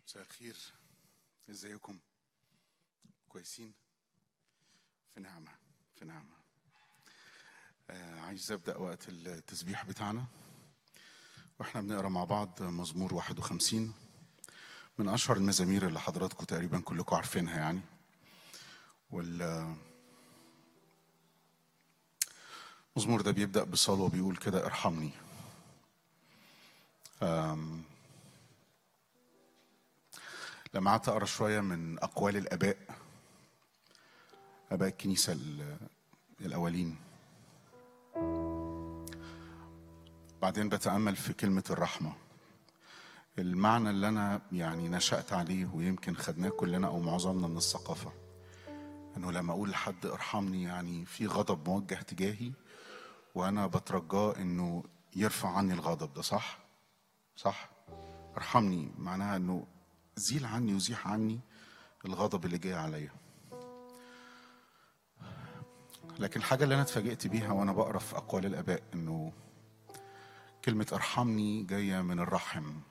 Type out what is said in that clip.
مساء الخير ازيكم كويسين في نعمة في نعمة آه عايز ابدا وقت التسبيح بتاعنا واحنا بنقرا مع بعض مزمور 51 من اشهر المزامير اللي حضراتكم تقريبا كلكم عارفينها يعني وال المزمور ده بيبدا بصلوه بيقول كده ارحمني آم، لما قعدت اقرا شويه من اقوال الاباء اباء الكنيسه ال- الاولين بعدين بتامل في كلمه الرحمه المعنى اللي انا يعني نشات عليه ويمكن خدناه كلنا او معظمنا من الثقافه انه لما اقول لحد ارحمني يعني في غضب موجه تجاهي وانا بترجاه انه يرفع عني الغضب ده صح صح ارحمني معناها انه زيل عني وزيح عني الغضب اللي جاي عليا لكن الحاجة اللي أنا اتفاجئت بيها وأنا بقرا في أقوال الآباء إنه كلمة ارحمني جاية من الرحم